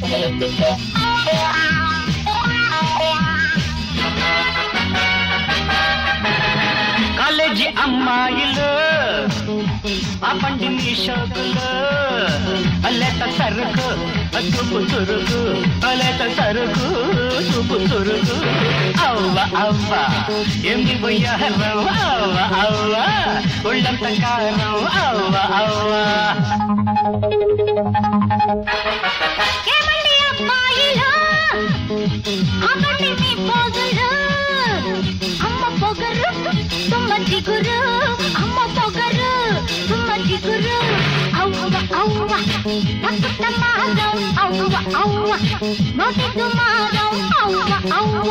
college అమ్మాయిలు ఆపండి మీ షోకులు లేత సరుకు చూపు చురుకు లేత సరుకు చూపు చురుకు అవ్వ అవ్వ ఎన్ని పోయారం అవ్వ అవ్వ ఒళ్ళంత కారం అవ్వ అవ్వ ఏమండి అబ్బాయిలు ఆపండి మీ పోజులు అమ్మ పొగరు తుమ్మ జిగురు అమ్మ పొగరు తుమ్మ జిగురు అవ్వ అవ్వ పసుట మారం అవ్వ అవ్వ నోటి దుమారం అవ్వ అవ్వ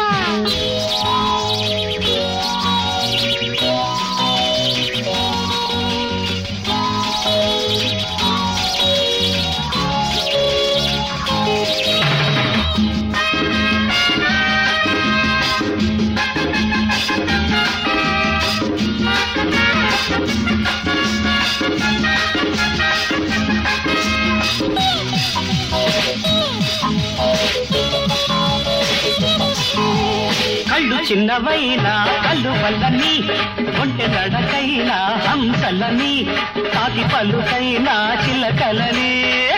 కళ్ళు చిన్నవైనా కళ్ళు వల్లని ఒంటె నడకైనా హంసలని కాకి పలుకైనా చిలకలని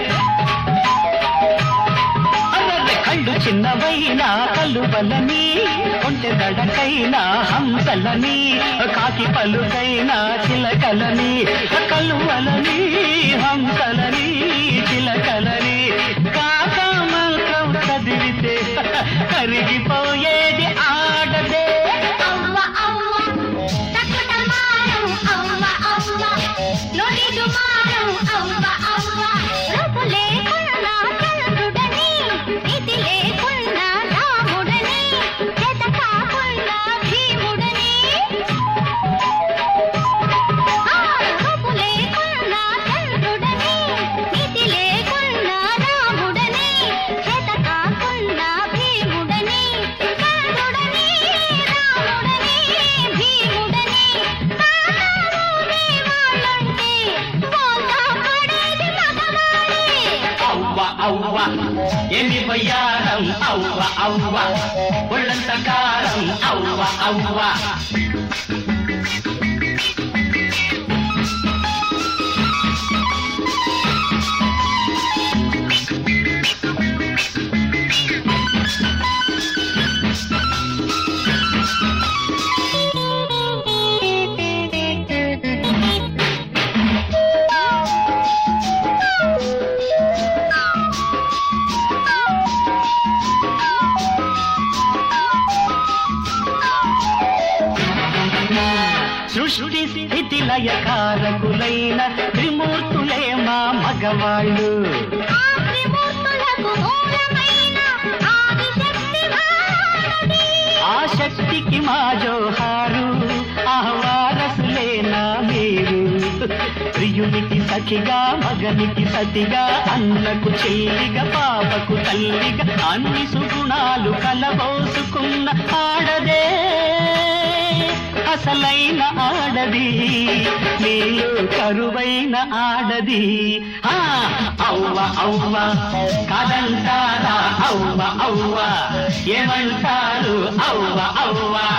అర్రర్రె కళ్ళు చిన్నవైనా కళ్ళు వల్లని ఒంటె నడకైనా హంసలని కాకి పలుకైనా చిలకలని కలువలని హంసలని చిలకలని కాక మంత్రం చదివితే కరిగిపోయేది ఆడదే అవ్వ అవ్వ తక్కుట మారం అవ్వ అవ్వ నోటి దుమారం అవ్వ అవ్వ రూపు లేకున్నా చంద్రుడని నీతి లేకున్నా రాముడని చేత కాకున్నా భీముడని ఆ రూపు లేకున్నా చంద్రుడని నీతి లేకున్నా రాముడని చేత కాకున్నా భీముడని చంద్రుడని రాముడని భీముడని కాకామూరి వాళ్ళంటే పోతా పడేది మగవాడే అవ్వ అవ్వ ఎన్ని వయ్యారం అవ్వ అవ్వ ఒళ్ళంత కారం అవ్వ అవ్వ సృష్టి స్థితి లయకారకులైన త్రిమూర్తులే మా మగవాళ్ళు ఆ త్రిమూర్తులకు మూలమైన ఆదిశక్తి భారతి ఆ శక్తికి మా జోహారు ఆహ్వారసులేనా మీరు ప్రియునికి సఖిగా మగనికి సతిగా అన్నకు చెల్లిగా పాపకు తల్లిగా అన్ని సుగుణాలు కలబోసుకున్న ఆడదే అసలైన ఆడది నీలో కరువైన ఆడది ఆ అవ్వ అవ్వ కాదంటారా అవ్వ అవ్వ ఏమంటారు అవ్వ అవ్వ